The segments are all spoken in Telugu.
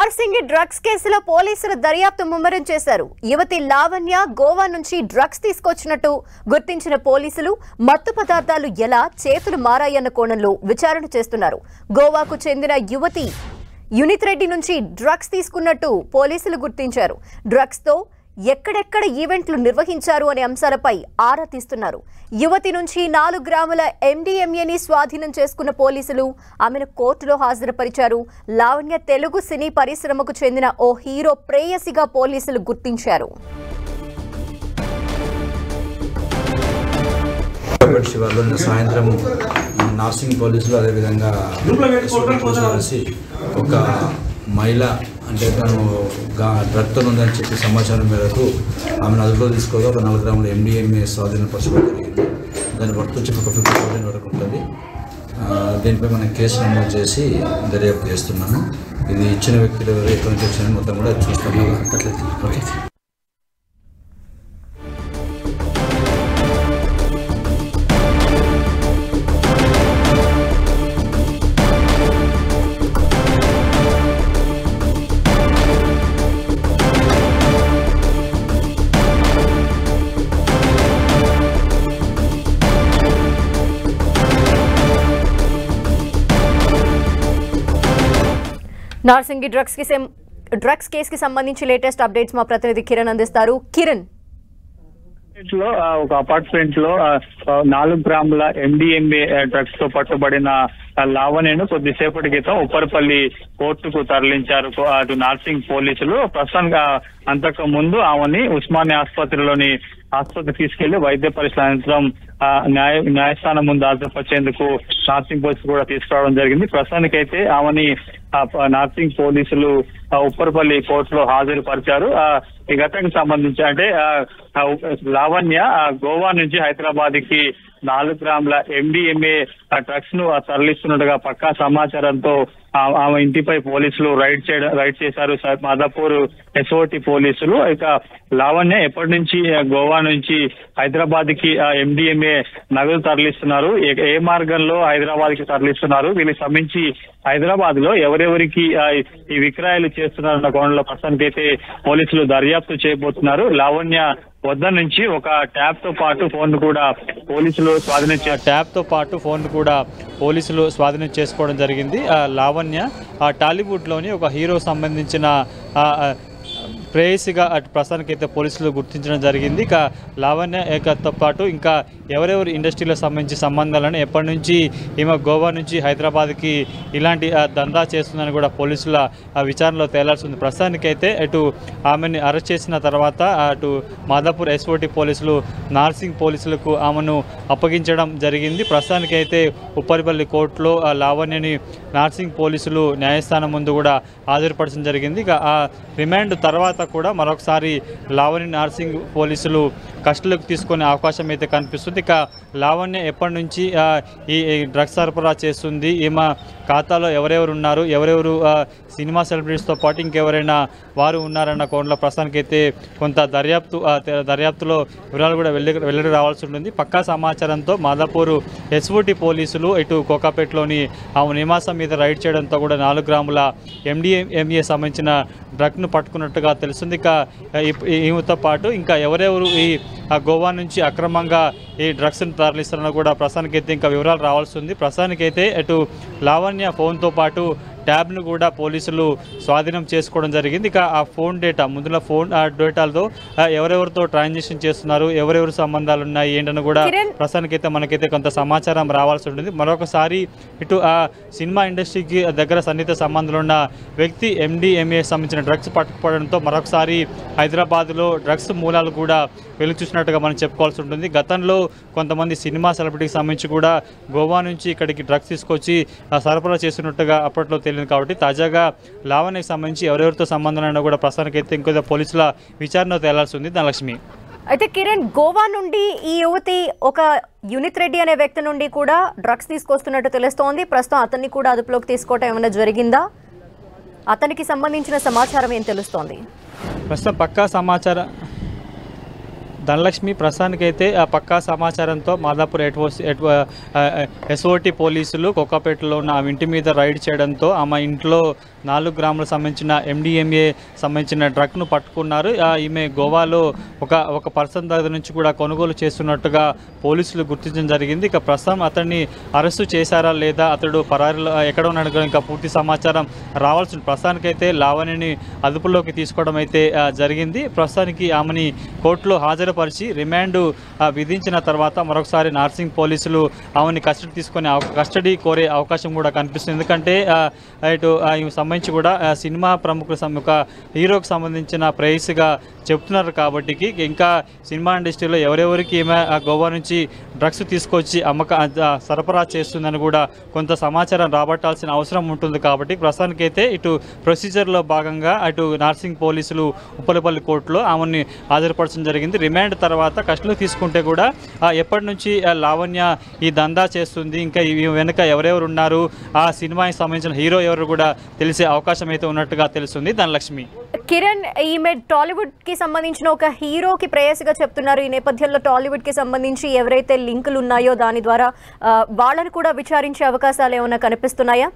నార్సింగి డ్రగ్స్ కేసులో పోలీసులు దర్యాప్తు ముమ్మరం చేశారు యువతి లావణ్య గోవా నుంచి డ్రగ్స్ తీసుకొచ్చినట్టు గుర్తించిన పోలీసులు మత్తు పదార్థాలు ఎలా చేతులు మారాయన్న కోణంలో విచారణ చేస్తున్నారు గోవాకు చెందిన యువతి యునిత్ రెడ్డి నుంచి డ్రగ్స్ తీసుకున్నట్టు పోలీసులు గుర్తించారు డ్రగ్స్ తో ఎక్కడెక్కడ ఈవెంట్లు నిర్వహించారు అనే అంశాలపై ఆరా తీస్తున్నారు యువతి నుంచి నాలుగు గ్రాముల ఎండిఎంఏని స్వాధీనం చేసుకున్న పోలీసులు ఆమెను కోర్టులో హాజరుపరిచారు లావణ్య తెలుగు సినీ పరిశ్రమకు చెందిన ఓ హీరో ప్రేయసిగా పోలీసులు గుర్తించారు కాబట్టి శివార్లో నిన్న సాయంత్రం నార్సింగ్ పోలీసులు అదేవిధంగా ఎస్ఓటి పోలీసులు కలిసి ఒక మహిళ అంటే తను గా- డ్రగ్తో ఉందని చెప్పి సమాచారం మేరకు ఆమెను అదుపులో తీసుకోగా ఒక నాలుగు గ్రాముల ఎండిఎంఏ స్వాధీనపరచడం జరిగింది దాని వర్త్ వచ్చి ఒక ఫిఫ్టీ థౌసండ్ వరకు ఉంటుంది ఆ, దీనిపై మనం కేసు నమోదు చేసి దర్యాప్తు చేస్తున్నాము ఇది ఇచ్చిన వ్యక్తులు ఎవరు ఎక్కడి నుంచి వచ్చారని మొత్తం కూడా చూస్తాము ఓకే నార్సింగి డ్రగ్స్ కి సం- డ్రగ్స్ కేసుకి సంబంధించి లేటెస్ట్ అప్డేట్స్ మా ప్రతినిధి కిరణ్ అందిస్తారు కిరణ్ లో ఆ, ఒక అపార్ట్మెంట్ లో ఆ, ఆ, నాలుగు గ్రాముల ఎండిఎంఏ డ్రగ్స్ తో పట్టుబడిన ఆ, లావణ్యను కొద్దిసేపటి క్రితం ఉప్పరపల్లి కోర్టుకు తరలించారు కో- అటు నార్సింగ్ పోలీసులు ప్రస్తుతానికి ఆ, అంతకు ముందు ఆమెని ఉస్మానియా ఆసుపత్రిలోని ఆసుపత్రికి తీసుకెళ్లి వైద్య పరీక్షల అనంతరం ఆ, న్యాయ న్యాయస్థానం ముందు హాజరుపరిచేందుకు నార్సింగ్ పోలీసులు కూడా తీసుకురావడం జరిగింది ప్రస్తుతానికైతే ఆమెని ఆ, ప- నార్సింగ్ పోలీసులు ఆ, ఉప్పరపల్లి కోర్టులో హాజరుపరిచారు ఆ, ఈ ఘటనకు సంబంధించి అంటే ఆ, ఆ, లావణ్య ఆ, గోవా నుంచి హైదరాబాద్ కి నాలుగు గ్రాముల ఎండిఎంఏ డ్రగ్స్ ను ఆ, తరలిస్తున్నట్టుగా పక్కా సమాచారంతో ఆ- ఆమె ఇంటిపై పోలీసులు రైడ్ చేయడం రైడ్ చేశారు స- మాదాపూర్ ఎస్ఓటి పోలీసులు ఇక లావణ్య ఎప్పటి నుంచి ఆ, గోవా నుంచి హైదరాబాద్ కి ఎండిఎంఏ నగదు తరలిస్తున్నారు ఏ- ఏ మార్గంలో హైదరాబాద్ కి తరలిస్తున్నారు దీనికి సంబంధించి హైదరాబాద్ లో ఎవరెవరికి ఆ, ఈ విక్రయాలు చేస్తున్నారన్న కోణంలో ప్రస్తుతానికి అయితే పోలీసులు దర్యాప్తు చేయబోతున్నారు లావణ్య వద్ద నుంచి ఒక ట్యాబ్ తో పాటు ఫోన్ కూడా పోలీసులు స్వాధీనం చేశారు ట్యాబ్ తో పాటు ఫోన్ కూడా పోలీసులు స్వాధీనం చేసుకోవడం జరిగింది ఆ లావణ్య ఆ టాలీవుడ్లోని ఒక హీరో సంబంధించిన ఆ, ఆ, ప్రేయసిగా అటు ప్రస్తుతానికి అయితే పోలీసులు గుర్తించడం జరిగింది ఇక లావణ్య ఏకతో పాటు ఇంకా ఎవరెవరు ఇండస్ట్రీలో సంబంధించి సంబంధాలను ఎప్పటి నుంచి ఈమె గోవా నుంచి హైదరాబాద్కి ఇలాంటి ఆ, దందా చేస్తుందని కూడా పోలీసుల ఆ, విచారణలో తేలాల్సి ఉంది ప్రస్తుతానికైతే అటు ఆమెని అరెస్ట్ చేసిన తర్వాత అటు మాదాపూర్ ఎస్ఓటి పోలీసులు నార్సింగ్ పోలీసులకు ఆమెను అప్పగించడం జరిగింది ప్రస్తుతానికైతే ఉప్పరిపల్లి కోర్టులో ఆ లావణ్యని నార్సింగ్ పోలీసులు న్యాయస్థానం ముందు కూడా హాజరుపరచడం జరిగింది ఇక ఆ రిమాండ్ తర్వాత కూడా మరొకసారి లావణ్య నార్సింగ్ పోలీసులు కస్టడీలోకి తీసుకునే అవకాశం అయితే కనిపిస్తుంది ఇక లావణ్య ఎప్పటి నుంచి ఆ, ఈ ఈ డ్రగ్స్ సరఫరా చేస్తుంది ఈమె ఖాతాలో ఎవరెవరు ఉన్నారు ఎవరెవరు ఆ, సినిమా సెలబ్రిటీస్తో పాటు ఇంకెవరైనా వారు ఉన్నారన్న కోణంలో ప్రస్తుతానికి అయితే కొంత దర్యాప్తు ఆ, తె- దర్యాప్తులో వివరాలు కూడా వెళ్ళి వెల్లడి రావాల్సి ఉంటుంది పక్కా సమాచారంతో మాదాపూర్ ఎస్ఓటి పోలీసులు ఇటు కోకాపేటలోని ఆమె నివాసం మీద రైడ్ చేయడంతో కూడా నాలుగు గ్రాముల ఎండిఎంఏ సంబంధించిన డ్రగ్ను పట్టుకున్నట్టుగా తెలుస్తుంది ఇక ఈ- ఈ- ఈమెతో పాటు ఇంకా ఎవరెవరు ఈ ఆ గోవా నుంచి అక్రమంగా ఈ డ్రగ్స్ని తరలిస్తారన్న కూడా ప్రస్తుతానికైతే ఇంకా వివరాలు రావాల్సి ఉంది ప్రస్తుతానికైతే అటు లావణ్య ఫోన్తో పాటు ట్యాబ్ను కూడా పోలీసులు స్వాధీనం చేసుకోవడం జరిగింది ఇక ఆ ఫోన్ డేటా ముందుల ఫోన్ ఆ డేటాలతో ఆ, ఎవరెవరితో ట్రాన్సాక్షన్ చేస్తున్నారు ఎవరెవరు సంబంధాలు ఉన్నాయి ఏంటని కూడా కిరణ్. ప్రస్తుతానికైతే మనకైతే కొంత సమాచారం రావాల్సి ఉంటుంది మరొకసారి ఇటు ఆ సినిమా ఇండస్ట్రీకి దగ్గర సన్నిహిత సంబంధాలు ఉన్న వ్యక్తి ఎండిఎంఏ సంబంధించిన డ్రగ్స్ పట్టుకోవడంతో మరొకసారి హైదరాబాద్లో డ్రగ్స్ మూలాలు కూడా వెలుగు చూసినట్టుగా మనం చెప్పుకోవాల్సి ఉంటుంది గతంలో కొంతమంది సినిమా సెలబ్రిటీకి సంబంధించి కూడా గోవా నుంచి ఇక్కడికి డ్రగ్స్ తీసుకొచ్చి ఆ, సరఫరా చేస్తున్నట్టుగా అప్పట్లో తెలియదు కాబట్టి తాజాగా లావణ్యకి సంబంధించి ఎవరెవరితో సంబంధం అయినా కూడా ప్రస్తుతానికైతే ఇంకొక పోలీసుల విచారణ తేలాల్సి ఉంది ధనలక్ష్మి అయితే కిరణ్ గోవా నుండి ఈ యువతి ఒక యునిత్ రెడ్డి అనే వ్యక్తి నుండి కూడా డ్రగ్స్ తీసుకొస్తున్నట్టు తెలుస్తోంది ప్రస్తుతం అతన్ని కూడా అదుపులోకి తీసుకోవటం ఏమైనా జరిగిందా అతనికి సంబంధించిన సమాచారం ఏం తెలుస్తోంది ప్రస్తుతం పక్కా సమాచారం ధనలక్ష్మి ప్రస్తుతానికైతే ఆ పక్కా సమాచారంతో మాదాపూర్ ఎట్వోస్ ఎస్ఓటి పోలీసులు కొక్కపేటలో ఉన్న ఆమె ఇంటి మీద రైడ్ చేయడంతో ఆమె ఇంట్లో నాలుగు గ్రాములకు సంబంధించిన ఎండిఎంఏ సంబంధించిన డ్రగ్ను పట్టుకున్నారు ఆ, ఈమె గోవాలో ఒక ఒక పర్సన్ దగ్గర నుంచి కూడా కొనుగోలు చేస్తున్నట్టుగా పోలీసులు గుర్తించడం జరిగింది ఇక ప్రస్తుతం అతన్ని అరెస్టు చేశారా లేదా అతడు పరారిలో ఎక్కడ ఉన్నాడు కూడా ఇంకా పూర్తి సమాచారం రావాల్సిన ప్రస్తుతానికైతే లావణిని అదుపులోకి తీసుకోవడం అయితే ఆ, జరిగింది ప్రస్తుతానికి ఆమెని కోర్టులో హాజరుపరిచి రిమాండ్ ఆ, విధించిన తర్వాత మరొకసారి నార్సింగ్ పోలీసులు ఆమెని కస్టడీ తీసుకునే అవ- కస్టడీ కోరే అవకాశం కూడా కనిపిస్తుంది ఎందుకంటే ఆ, ఇటు ఆ, ఈమె సంబంధించి కూడా ఆ, సినిమా ప్రముఖుల సం- ఒక హీరోకి సంబంధించిన ప్రైస్గా చెప్తున్నారు కాబట్టి ఇంకా సినిమా ఇండస్ట్రీలో ఎవరెవరికి ఈమె ఆ గోవా నుంచి డ్రగ్స్ తీసుకొచ్చి అమ్మక ఆ, సరఫరా చేస్తుందని కూడా కొంత సమాచారం రాబట్టాల్సిన అవసరం ఉంటుంది కాబట్టి ప్రస్తుతానికైతే ఇటు ప్రొసీజర్లో భాగంగా అటు నార్సింగ్ పోలీసులు ఉప్పలపల్లి కోర్టులో ఆమెని హాజరుపరచడం జరిగింది రిమాండ్ తర్వాత కస్టడీలో తీసుకుంటే కూడా ఆ, ఎప్పటి నుంచి ఆ, లావణ్య ఈ దందా చేస్తుంది ఇంకా ఈ వెనుక ఎవరెవరు ఉన్నారు ఆ సినిమాకి సంబంధించిన హీరో ఎవరు కూడా తెలిసే అవకాశం అయితే ఉన్నట్టుగా తెలుస్తుంది ధనలక్ష్మి కిరణ్ ఈమె టాలీవుడ్ కి సంబంధించిన ఒక హీరోకి ప్రేయస్గా చెప్తున్నారు ఈ నేపథ్యంలో టాలీవుడ్ కి సంబంధించి ఎవరైతే లింకులు ఉన్నాయో దాని ద్వారా ఆ, వాళ్ళని కూడా విచారించే అవకాశాలు ఏమైనా కనిపిస్తున్నాయా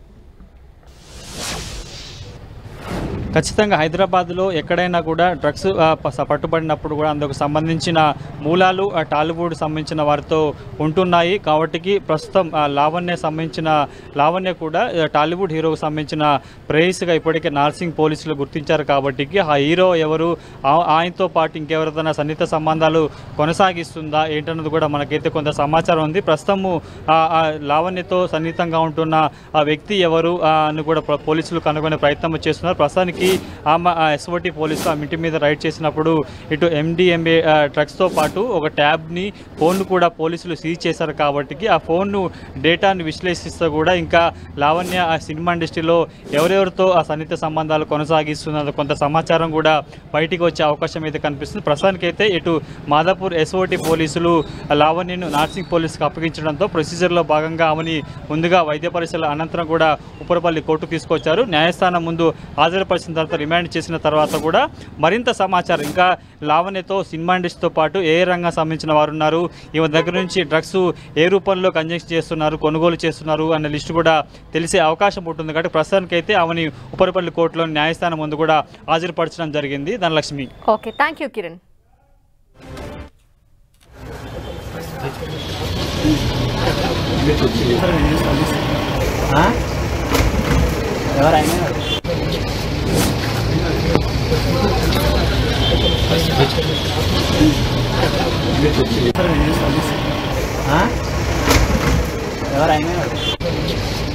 ఖచ్చితంగా హైదరాబాద్లో ఎక్కడైనా కూడా డ్రగ్స్ ఆ, ప- పట్టుబడినప్పుడు కూడా అందుకు సంబంధించిన మూలాలు ఆ టాలీవుడ్ సంబంధించిన వారితో ఉంటున్నాయి కాబట్టికి ప్రస్తుతం ఆ, లావణ్య సంబంధించిన లావణ్య కూడా ఆ, టాలీవుడ్ హీరోకు సంబంధించిన ప్రేయస్గా ఇప్పటికే నార్సింగ్ పోలీసులు గుర్తించారు కాబట్టి ఆ హీరో ఎవరు ఆ- ఆయనతో పాటు ఇంకెవరిదైనా సన్నిహిత సంబంధాలు కొనసాగిస్తుందా ఏంటన్నది కూడా మనకైతే కొంత సమాచారం ఉంది ప్రస్తుతము ఆ ఆ లావణ్యతో సన్నిహితంగా ఉంటున్న ఆ వ్యక్తి ఎవరు ఆ, అని కూడా ప్ర- పోలీసులు కనుగొనే ప్రయత్నం చేస్తున్నారు ప్రస్తుతానికి ఆమె ఎస్ఓటి పోలీసులు ఆమె ఇంటి మీద రైడ్ చేసినప్పుడు ఇటు ఎండిఎంఏ డ్రగ్స్తో పాటు ఒక ట్యాబ్ని ఫోన్ కూడా పోలీసులు సీజ్ చేశారు కాబట్టి ఆ ఫోన్ను డేటాను విశ్లేషిస్తూ కూడా ఇంకా లావణ్య ఆ సినిమా ఇండస్ట్రీలో ఎవరెవరితో ఆ సన్నిహిత సంబంధాలు కొనసాగిస్తున్నదో కొంత సమాచారం కూడా బయటికి వచ్చే అవకాశం అయితే కనిపిస్తుంది ప్రస్తుతానికైతే ఇటు మాదాపూర్ ఎస్ఓటి పోలీసులు ఆ లావణ్యను నార్సింగ్ పోలీసుకు అప్పగించడంతో ప్రొసీజర్లో భాగంగా ఆమెని ముందుగా వైద్య పరీక్షల అనంతరం కూడా ఉపరపల్లి కోర్టుకు తీసుకొచ్చారు న్యాయస్థానం ముందు హాజరుపరిచిన తర్వాత రిమాండ్ చేసిన తర్వాత కూడా మరింత సమాచారం ఇంకా లావణ్యతో సినిమా ఇండస్ట్రీతో పాటు ఏ రంగం సంబంధించిన వారు ఉన్నారు ఈమె దగ్గర నుంచి డ్రగ్స్ ఏ రూపంలో కన్జెక్ట్ చేస్తున్నారు కొనుగోలు చేస్తున్నారు అనే లిస్టు కూడా తెలిసే అవకాశం ఉంటుంది కాబట్టి ప్రస్తుతానికైతే ఆమెని ఉపరపల్లి కోర్టులో న్యాయస్థానం ముందు కూడా హాజరుపరచడం జరిగింది Dhanalakshmi okay thank you Kiran ఎవరైనా ఎవరైనా